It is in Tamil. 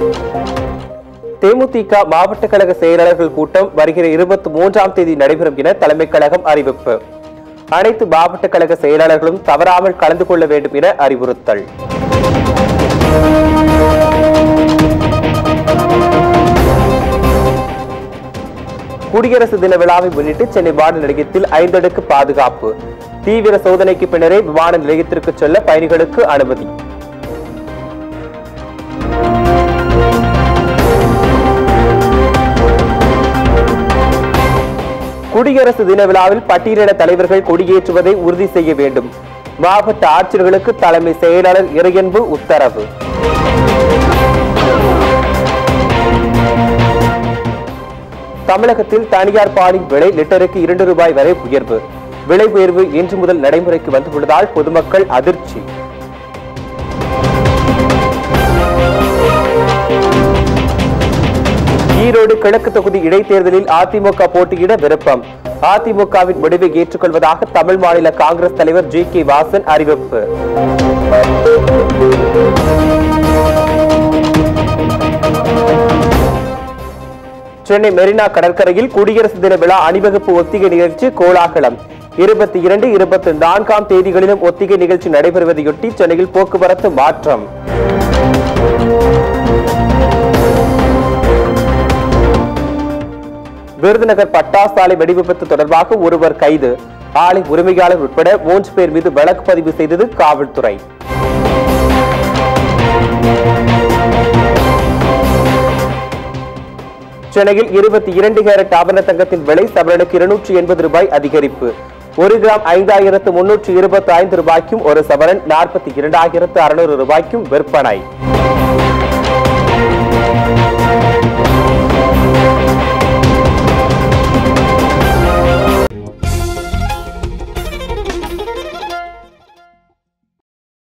தேமுதிக மாவட்ட கழக செயலாளர்கள் கூட்டம் வருகிற இருபத்தி மூன்றாம் தேதி நடைபெறும் என தலைமைக் கழகம் அறிவிப்பு அனைத்து மாவட்ட கழக செயலாளர்களும் தவறாமல் கலந்து கொள்ள வேண்டும் என அறிவுறுத்தல் குடியரசு தின விழாவை முன்னிட்டு சென்னை விமான நிலையத்தில் ஐந்தடுக்கு பாதுகாப்பு தீவிர சோதனைக்கு பின்னரே விமான நிலையத்திற்கு செல்ல பயணிகளுக்கு அனுமதி குடியரசு தின விழாவில் பட்டியலிட தலைவர்கள் கொடியேற்றுவதை உறுதி செய்ய வேண்டும் மாவட்ட ஆட்சியர்களுக்கு தலைமை செயலாளர் இறையன்பு உத்தரவு தமிழகத்தில் தனியார் பாலின் விலை லிட்டருக்கு இரண்டு ரூபாய் வரை உயர்வு விலை உயர்வு இன்று முதல் நடைமுறைக்கு வந்துள்ளதால் பொதுமக்கள் அதிர்ச்சி ஈரோடு கிழக்கு தொகுதி இடைத்தேர்தலில் அதிமுக போட்டியிட விருப்பம் அதிமுகவின் முடிவை ஏற்றுக்கொள்வதாக தமிழ் மாநில காங்கிரஸ் தலைவர் ஜி கே வாசன் அறிவிப்பு சென்னை மெரினா கடற்கரையில் குடியரசு தின விழா அணிவகுப்பு ஒத்திகை நிகழ்ச்சி கோலாகலம் இருபத்தி இரண்டு இருபத்தி நான்காம் தேதிகளிலும் ஒத்திகை நிகழ்ச்சி நடைபெறுவதையொட்டி சென்னையில் போக்குவரத்து மாற்றம் விருதுநகர் பட்டாசு ஆலை வெடிவிபத்து தொடர்பாக ஒருவர் கைது ஆலை உரிமையாளர் உட்பட மூன்று பேர் மீது வழக்கு பதிவு செய்தது காவல்துறை சென்னையில் இருபத்தி இரண்டு கேரட் ஆபரண தங்கத்தின் விலை சவரனுக்கு இருநூற்றி எண்பது ரூபாய் அதிகரிப்பு ஒரு கிராம் ஐந்தாயிரத்து முன்னூற்றி இருபத்தி ஐந்து ரூபாய்க்கும் ஒரு சவரன் நாற்பத்தி இரண்டாயிரத்து அறுநூறு ரூபாய்க்கும் விற்பனை